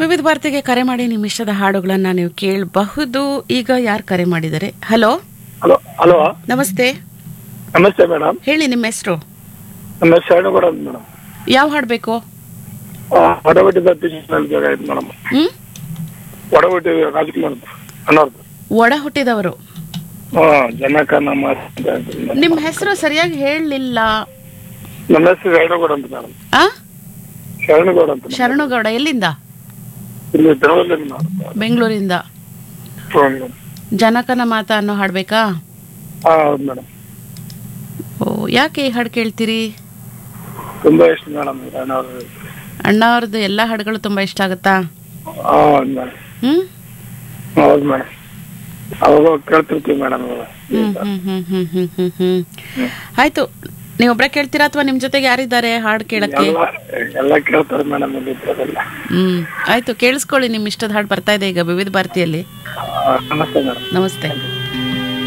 ವಿವಿಧ ಭಾರತಿಗೆ ಕರೆ ಮಾಡಿ ನಿಮ್ಮ ಇಷ್ಟದ ಹಾಡುಗಳನ್ನ ನೀವು ಕೇಳಬಹುದು ಈಗ ಯಾರು ಕರೆ ಮಾಡಿದ್ದಾರೆ ಹಲೋ ಹಲೋ ಹಲೋ ನಮಸ್ತೆ ನಮಸ್ತೆ ಮೇಡಮ್ ಹೇಳಿ ನಿಮ್ಮ ಹೆಸರು ನಮ್ಮ ಹೆಸರು ಶರಣಗೌಡ ಅಂತ ಮೇಡಮ್ ಯಾವ ಹಾಡ್ಬೇಕು ಒಡವಟ್ಟಿದ ಆಯ್ತು ಮೇಡಮ್ ಹ್ಮ್ ಒಡವಟ್ಟಿ ರಾಜಕುಮಾರ್ ಅನ್ನೋರ್ದು ಒಡ ಹುಟ್ಟಿದವರು ಹಾ ಜನಕ ನಮ್ಮ ಅಂತ ಹೇಳ್ತಾರೆ madam. ನಿಮ್ಮ ಹೆಸರು ಸರಿಯಾಗಿ ಹೇಳಲಿಲ್ಲ ನಮ್ಮ ಹೆಸರು ಶರಣಗೌಡ ಅಂತ ಮೇಡಮ್ ಆ ಶರಣಗೌಡ ಅಂತ madam. ಶರಣುಗೌಡ ಎಲ್ಲಿಂದ ಇಲ್ಲಿ ಬೆಳವಲ್ಲಿ ಮೇಡಮ್ ಬೆಂಗಳೂರಿಂದ ಹ್ಮ್. ಜನಕನ ಮಾತ ಅನ್ನೋ ಹಾಡ್ಬೇಕಾ ಹಾ ಹೌದು ಮೇಡಮ್ ಓ ಯಾಕೆ ಈ ಹಾಡು ಕೇಳ್ತೀರಿ ತುಂಬಾ ಇಷ್ಟ ಮೇಡಮ್ ಅನ್ನೋರು ಅಣ್ಣ ಅವ್ರದ್ದು ಎಲ್ಲ ಹಾಡುಗಳು ತುಂಬಾ ಇಷ್ಟ ಆಗುತ್ತಾ ಹಾ ಹೌದು ಮೇಡಮ್ ಹ್ಮ್ ಹೌದು ಮೇಡಮ್ ಅವಾಗ ಕೇಳ್ತಿರ್ತೀವಿ ಮೇಡಮ್ ಹ್ಮ್ ಹ್ಮ್ ಹ್ಮ್ ಹ್ಮ್ ಹ್ಮ್ ಹ್ಮ್ ಹ್ಮ್ ಆಯ್ತು ನೀವೊಬ್ರೆ ಕೇಳ್ತೀರಾ ಅಥವಾ ನಿಮ್ ಜೊತೆಗೆ ಯಾರಿದ್ದಾರೆ ಹಾಡು ಕೇಳಕ್ಕೆ ಎಲ್ಲ ಎಲ್ಲ ಕೇಳ್ತಾರೆ ಮೇಡಮ್ ಇಲ್ಲಿ ಇದ್ದದೆಲ್ಲ ಹ್ಮ್ ಆಯ್ತು ಕೇಳಿಸ್ಕೊಳ್ಳಿ ನಿಮ್ ಇಷ್ಟದ ಹಾಡು ಬರ್ತಾ ಇದೆ ಈಗ ವಿವಿಧ ಭಾರತಿಯಲ್ಲಿ ನಮಸ್ತೆ ಮೇಡಮ್ ನಮಸ್ತೆ